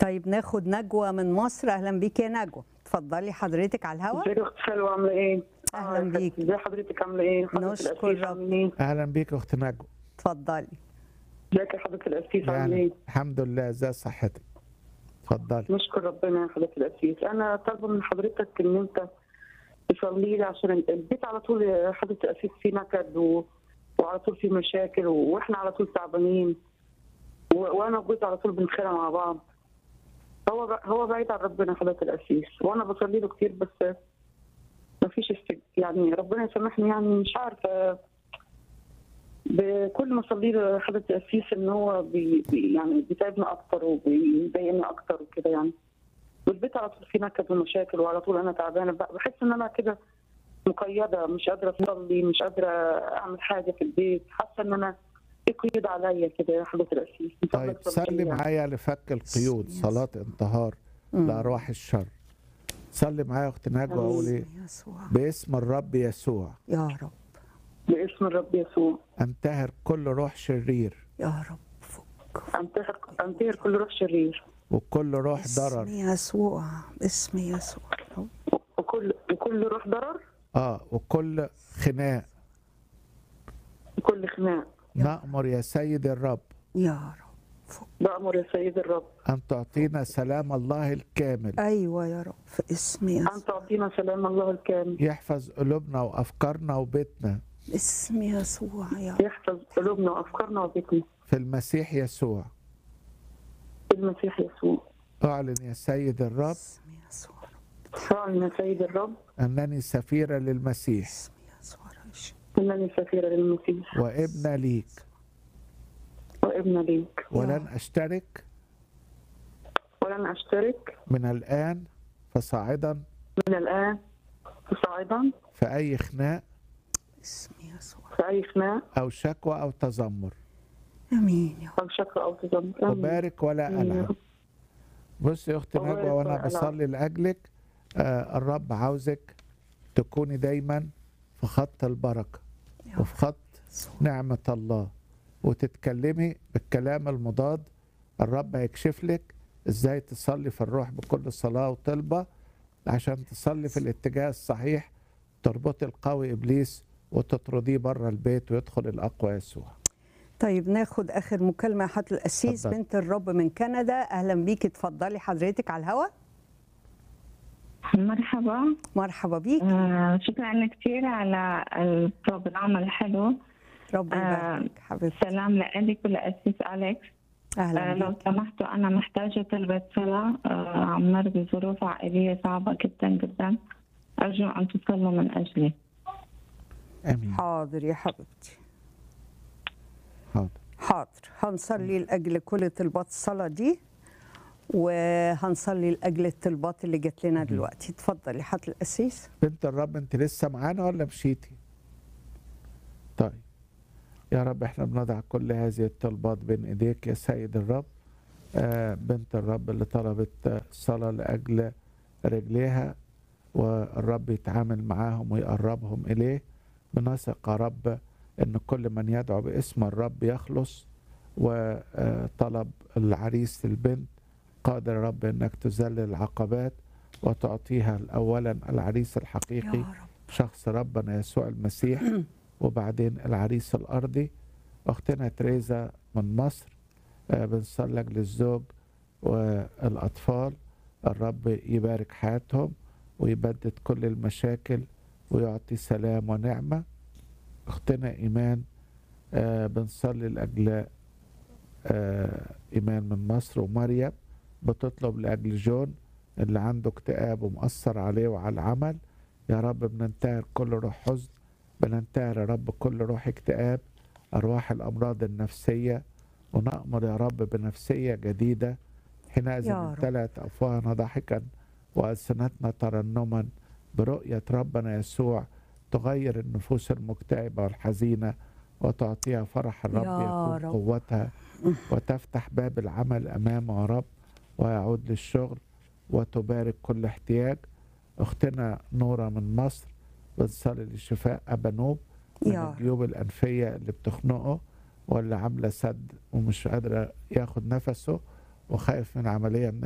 طيب ناخد نجوى من مصر اهلا بيك يا نجوى اتفضلي حضرتك على الهوا ازيك يا اخت سلوى عامله ايه؟ أهلاً آه، بيك. ازي حضرتك عامله ايه؟ حضرة نشكر القسيس رب. عامل ايه؟ اهلا بيك يا اخت نجوى اتفضلي ازيك يا حضرة القسيس عامل يعني ايه؟ الحمد لله ازاي صحتك اتفضلي نشكر ربنا يا حضرة القسيس انا طالبه من حضرتك ان انت تصلي لي عشان البيت على طول يا حضرة القسيس فيه نكد و... وعلى طول فيه مشاكل و... واحنا على طول تعبانين و... وانا وجوزي على طول بنتخانق مع بعض هو ب... هو بعيد عن ربنا يا حضرة القسيس وانا بصلي له كتير بس مفيش استج... يعني ربنا يسامحني يعني مش عارفه بكل ما اصلي له حضرة القسيس ان هو بي... بي يعني بيتعبني اكتر وبيضايقني اكتر وكده يعني والبيت على طول فيه نكد ومشاكل وعلى طول انا تعبانه ب- بحس ان انا كده مقيده مش قادره اصلي مش قادره اعمل حاجه في البيت حاسه ان انا في قيود عليا كده يا حضرة القسيس من طيب فضلك صلي صلي لي. معايا لفك القيود صلاة انتهار مم. لأرواح الشر صلي معايا يا اخت نجوى اقول ايه يسوع باسم الرب يسوع يا رب باسم الرب يسوع انتهر كل روح شرير يا رب فك انتهر انتهر كل روح شرير وكل روح باسم ضرر يسوع باسم يسوع يا رب. وكل وكل روح ضرر اه وكل خناق وكل خناق نأمر يا سيد الرب يا رب فك بأمر يا سيد الرب أن تعطينا سلام الله الكامل ايوه يا رب في اسم أن يسوع تعطينا سلام الله الكامل يحفظ قلوبنا وأفكارنا وبيتنا باسم يسوع يا رب يحفظ قلوبنا وأفكارنا وبيتنا في المسيح يسوع بالمسيح يسوع أعلن يا سيد الرب باسم يسوع فاعلن يا سيد الرب أنني سفيرة للمسيح باسم يسوع رئيس. إنني سفيرة للمسيح وابنة ليك وابن ليك ولن أشترك ولن أشترك من الآن فصاعدا من الآن صاعدا في أي خناق باسم يسوع في أي خناق أو شكوى أو تذمر امين يا رب أو شك أو تذمر آمين. أبارك ولا آمين يا ألعب رب. بص يا أختي أبارك نجوى وأنا ولا ألعب. بصلي لأجلك آه الرب عاوزك تكوني دايما في خط البركة يا وفي خط يسوع نعمة الله وتتكلمي بالكلام المضاد الرب هيكشف لك ازاي تصلي في الروح بكل صلاة وطلبة عشان تصلي في الاتجاه الصحيح تربطي القوي إبليس وتطرديه بره البيت ويدخل الأقوى يسوع طيب ناخد اخر مكالمه يا حضره القسيس اتفضل. بنت الرب من كندا اهلا بيكي اتفضلي حضرتك على الهوا مرحبا مرحبا بيك آه شكرا كثير على البروجرام الحلو رب آه، يبارك حبيبتي سلام لك ولأسيس أليكس آه اهلا لو بيك سمحتوا أنا محتاجة طلبة صلاة آه عم مر بظروف عائلية صعبة جدا جدا أرجو أن تصلوا من أجلي آمين حاضر يا حبيبتي حاضر حاضر هنصلي لاجل كل طلبات الصلاه دي وهنصلي لاجل الطلبات اللي جات لنا دلوقتي اتفضلي حضره القسيس بنت الرب انت لسه معانا ولا مشيتي طيب يا رب احنا بنضع كل هذه الطلبات بين ايديك يا سيد الرب آه بنت الرب اللي طلبت آه، صلاة لأجل رجليها والرب يتعامل معاهم ويقربهم إليه بنثق يا رب إن كل من يدعو باسم الرب يخلص وطلب العريس البنت قادر يا رب إنك تذلل العقبات وتعطيها أولا العريس يا الحقيقي رب شخص ربنا يسوع المسيح وبعدين العريس الأرضي أختنا تريزا من مصر آه، بنصلي لأجل الزوج والأطفال الرب يبارك حياتهم ويبدد كل المشاكل ويعطي سلام ونعمة أختنا إيمان آه، بنصلي لأجل آه، إيمان من مصر ومريم بتطلب لأجل جون اللي عنده اكتئاب ومأثر عليه وعلى العمل يا رب بننتهر كل روح حزن بننتهر يا رب كل روح اكتئاب أرواح الأمراض النفسية ونأمر يا رب بنفسية جديدة حينئذ يا رب. امتلأت أفواهنا ضحكا وألسنتنا ترنما برؤية ربنا يسوع تغير النفوس المكتئبة والحزينة وتعطيها فرح الرب يا يكون رب. قوتها وتفتح باب العمل أمامه يا رب ويعود للشغل وتبارك كل احتياج أختنا نورة من مصر بنصلي لشفاء أبانوب من يا رب. الجيوب الأنفية اللي بتخنقه واللي عاملة سد ومش قادرة ياخد نفسه وخايف من عملية من